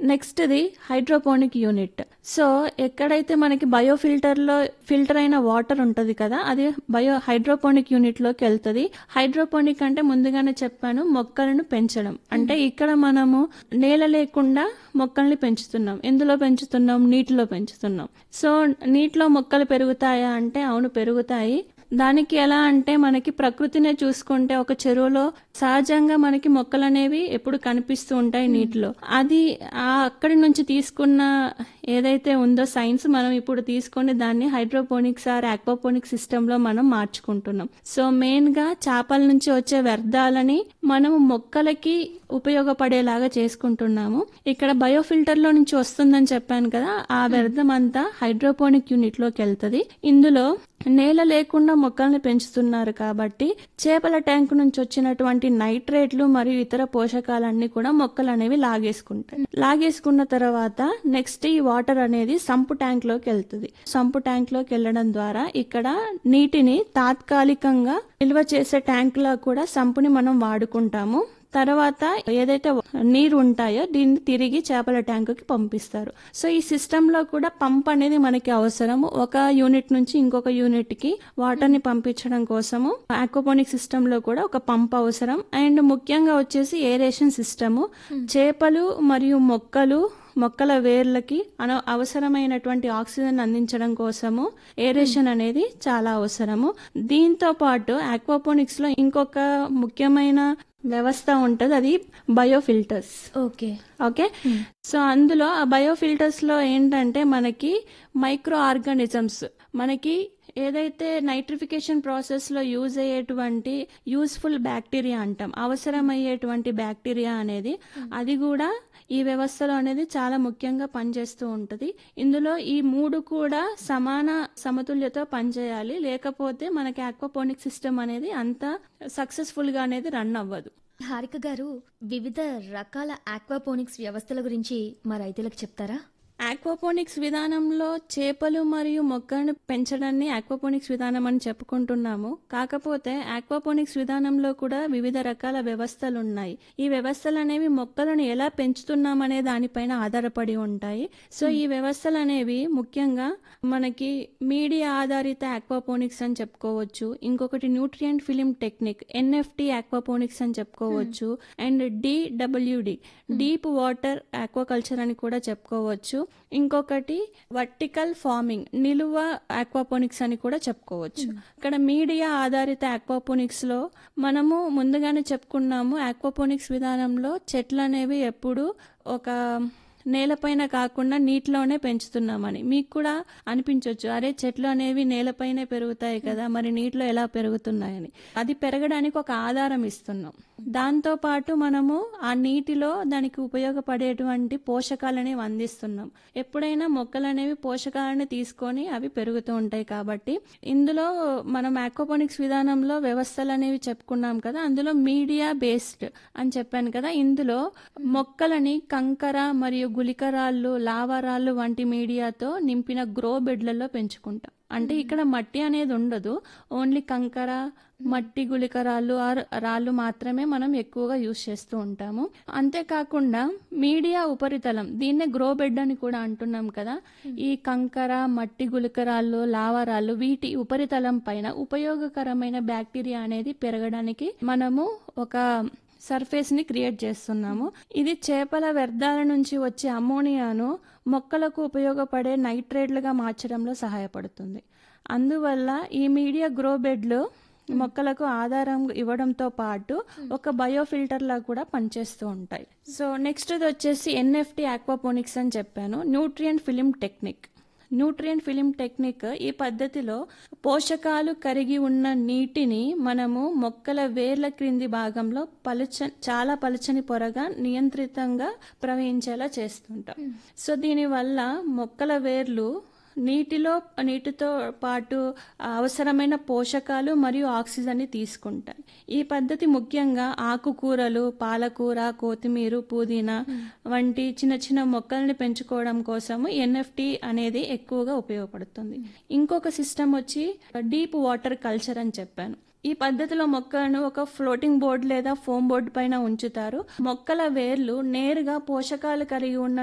నెక్స్ట్ది hydroponic unit so ఎక్కడైతే మనకి bio ఫిల్టర్లో ఫిల్టర్ అయిన వాటర్ ఉంటుంది కదా అది బయో హైడ్రోపోనిక్ యూనిట్లోకి వెళ్తుంది హైడ్రోపోనిక్ అంటే ముందుగానే చెప్పాను మొక్కలను పెంచడం అంటే ఇక్కడ మనము నేల లేకుండా మొక్కల్ని పెంచుతున్నాం ఎందులో పెంచుతున్నాం నీటిలో పెంచుతున్నాం సో నీటిలో మొక్కలు పెరుగుతాయా అంటే అవును పెరుగుతాయి దానికి ఎలా అంటే మనకి ప్రకృతినే చూసుకుంటే ఒక చెరువులో సహజంగా మనకి మొక్కలు అనేవి ఎప్పుడు కనిపిస్తూ ఉంటాయి నీటిలో అది ఆ అక్కడి నుంచి తీసుకున్న ఏదైతే ఉందో సైన్స్ మనం ఇప్పుడు తీసుకొని దాన్ని హైడ్రోపోనిక్స్ ఆర్ ఆక్వాపోనిక్ సిస్టమ్ లో మనం మార్చుకుంటున్నాం సో మెయిన్ గా చేపల నుంచి వచ్చే వ్యర్థాలని మనం మొక్కలకి ఉపయోగపడేలాగా చేసుకుంటున్నాము ఇక్కడ బయోఫిల్టర్ లో నుంచి వస్తుందని చెప్పాను కదా ఆ వ్యర్థం అంతా హైడ్రోపోనిక్ యూనిట్ లోకి వెళ్తుంది ఇందులో నేల లేకుండా మొక్కల్ని పెంచుతున్నారు కాబట్టి చేపల ట్యాంక్ నుంచి వచ్చినటువంటి నైట్రేట్లు మరియు ఇతర పోషకాలన్నీ కూడా మొక్కలు అనేవి లాగేసుకుంటాయి లాగేసుకున్న తర్వాత నెక్స్ట్ ఈ వాటర్ అనేది సంపు ట్యాంక్ లోకి వెళ్తుంది సంపు ట్యాంక్ లోకి వెళ్ళడం ద్వారా ఇక్కడ నీటిని తాత్కాలికంగా నిల్వ చేసే ట్యాంక్ లా కూడా సంపుని మనం వాడుకుంటాము తర్వాత ఏదైతే నీరు ఉంటాయో దీన్ని తిరిగి చేపల ట్యాంకుకి పంపిస్తారు సో ఈ సిస్టమ్ లో కూడా పంప్ అనేది మనకి అవసరం ఒక యూనిట్ నుంచి ఇంకొక యూనిట్ కి వాటర్ ని పంపించడం కోసము ఆక్వాపోనిక్ సిస్టమ్ లో కూడా ఒక పంప్ అవసరం అండ్ ముఖ్యంగా వచ్చేసి ఏరేషన్ సిస్టమ్ చేపలు మరియు మొక్కలు మొక్కల వేర్లకి అన అవసరమైనటువంటి ఆక్సిజన్ అందించడం కోసము ఏరేషన్ అనేది చాలా అవసరము దీంతో పాటు ఆక్వాపోనిక్స్ లో ఇంకొక ముఖ్యమైన వ్యవస్థ ఉంటుంది అది బయోఫిల్టర్స్ ఓకే ఓకే సో అందులో ఆ బయోఫిల్టర్స్ లో ఏంటంటే మనకి మైక్రో ఆర్గానిజమ్స్ మనకి ఏదైతే నైట్రిఫికేషన్ ప్రాసెస్ లో యూజ్ అయ్యేటువంటి యూస్ఫుల్ బ్యాక్టీరియా అంటాం అవసరమయ్యేటువంటి బ్యాక్టీరియా అనేది అది కూడా ఈ వ్యవస్థలో అనేది చాలా ముఖ్యంగా పనిచేస్తూ ఉంటుంది ఇందులో ఈ మూడు కూడా సమాన సమతుల్యతో పనిచేయాలి లేకపోతే మనకి ఆక్వాపోనిక్ సిస్టమ్ అనేది అంత సక్సెస్ఫుల్ గా అనేది రన్ అవ్వదు హారిక గారు వివిధ రకాల ఆక్వాపోనిక్స్ వ్యవస్థల గురించి మా రైతులకు చెప్తారా ఆక్వాపోనిక్స్ విధానంలో చేపలు మరియు మొక్కలను పెంచడాన్ని ఆక్వాపోనిక్స్ విధానం అని చెప్పుకుంటున్నాము కాకపోతే ఆక్వాపోనిక్స్ విధానంలో కూడా వివిధ రకాల వ్యవస్థలు ఉన్నాయి ఈ వ్యవస్థలు అనేవి మొక్కలను ఎలా పెంచుతున్నామనే దానిపైన ఆధారపడి ఉంటాయి సో ఈ వ్యవస్థలు అనేవి ముఖ్యంగా మనకి మీడియా ఆధారిత ఆక్వాపోనిక్స్ అని చెప్పుకోవచ్చు ఇంకొకటి nutrient film technique NFT aquaponics అని చెప్పుకోవచ్చు and DWD deep water aquaculture అని కూడా చెప్పుకోవచ్చు ఇంకొకటి వర్టికల్ ఫార్మింగ్ నిలువ ఆక్వాపోనిక్స్ అని కూడా చెప్పుకోవచ్చు ఇక్కడ మీడియా ఆధారిత ఆక్వాపోనిక్స్ లో మనము ముందుగానే చెప్పుకున్నాము ఆక్వాపోనిక్స్ విధానంలో చెట్లు అనేవి ఎప్పుడు ఒక నేలపైన కాకుండా నీటిలోనే పెంచుతున్నామని మీకు కూడా అనిపించవచ్చు అరే చెట్లు అనేవి నేలపైనే పెరుగుతాయి కదా మరి నీటిలో ఎలా పెరుగుతున్నాయని అది పెరగడానికి ఒక ఆధారం ఇస్తున్నాం దాంతో పాటు మనము ఆ నీటిలో దానికి ఉపయోగపడేటువంటి పోషకాలు అందిస్తున్నాం ఎప్పుడైనా మొక్కలు అనేవి పోషకాలను తీసుకొని అవి పెరుగుతూ ఉంటాయి కాబట్టి ఇందులో మనం ఆక్వాపోనిక్స్ విధానంలో వ్యవస్థలు అనేవి చెప్పుకున్నాం కదా అందులో మీడియా బేస్డ్ అని చెప్పాను కదా ఇందులో మొక్కలని కంకర మరియు గులికరాళ్ళు లావారాళ్ళు వంటి మీడియాతో నింపిన గ్రో బెడ్లలో పెంచుకుంటాం అంటే ఇక్కడ మట్టి అనేది ఉండదు ఓన్లీ కంకర మట్టి గుళికరాళ్ళు ఆర్ రాళ్ళు మాత్రమే మనం ఎక్కువగా యూజ్ చేస్తూ ఉంటాము అంతేకాకుండా మీడియా ఉపరితలం దీన్నే గ్రో బెడ్ అని కూడా అంటున్నాం కదా ఈ కంకర మట్టి గుళికరాళ్ళు లావారాళ్ళు వీటి ఉపరితలం పైన ఉపయోగకరమైన బ్యాక్టీరియా అనేది పెరగడానికి మనము ఒక సర్ఫేస్ ని క్రియేట్ చేస్తున్నాము ఇది చేపల వ్యర్థాల నుంచి వచ్చే అమోనియాను మొక్కలకు ఉపయోగపడే నైట్రేట్లుగా మార్చడంలో సహాయపడుతుంది అందువల్ల ఈ మీడియా గ్రో బెడ్లు మొక్కలకు ఆధారం ఇవ్వడంతో పాటు ఒక బయోఫిల్టర్ లా కూడా పనిచేస్తూ ఉంటాయి సో నెక్స్ట్ వచ్చేసి ఎన్ఎఫ్టి ఆక్వాపోనిక్స్ అని చెప్పాను nutrient film technique nutrient film technique ఈ పద్ధతిలో పోషకాలు కరిగి ఉన్న నీటిని మనము మొక్కల వేర్ల క్రింది భాగంలో పలుచ చాలా పలుచని పొరగా నియంత్రితంగా ప్రవహించేలా చేస్తుంటాం సో దీనివల్ల మొక్కల వేర్లు నీటిలో నీటితో పాటు అవసరమైన పోషకాలు మరియు ఆక్సిజన్ని తీసుకుంటాయి ఈ పద్ధతి ముఖ్యంగా ఆకుకూరలు పాలకూర కొత్తిమీర పుదీనా వంటి చిన్న చిన్న మొక్కల్ని పెంచుకోవడం కోసము ఎన్ఎఫ్టి అనేది ఎక్కువగా ఉపయోగపడుతుంది ఇంకొక సిస్టమ్ వచ్చి డీప్ వాటర్ కల్చర్ అని చెప్పాను ఈ పద్ధతిలో మొక్కలను ఒక ఫ్లోటింగ్ బోర్డ్ లేదా ఫోమ్ బోర్డ్ పైన ఉంచుతారు మొక్కల వేర్లు నేరుగా పోషకాలు కలిగి ఉన్న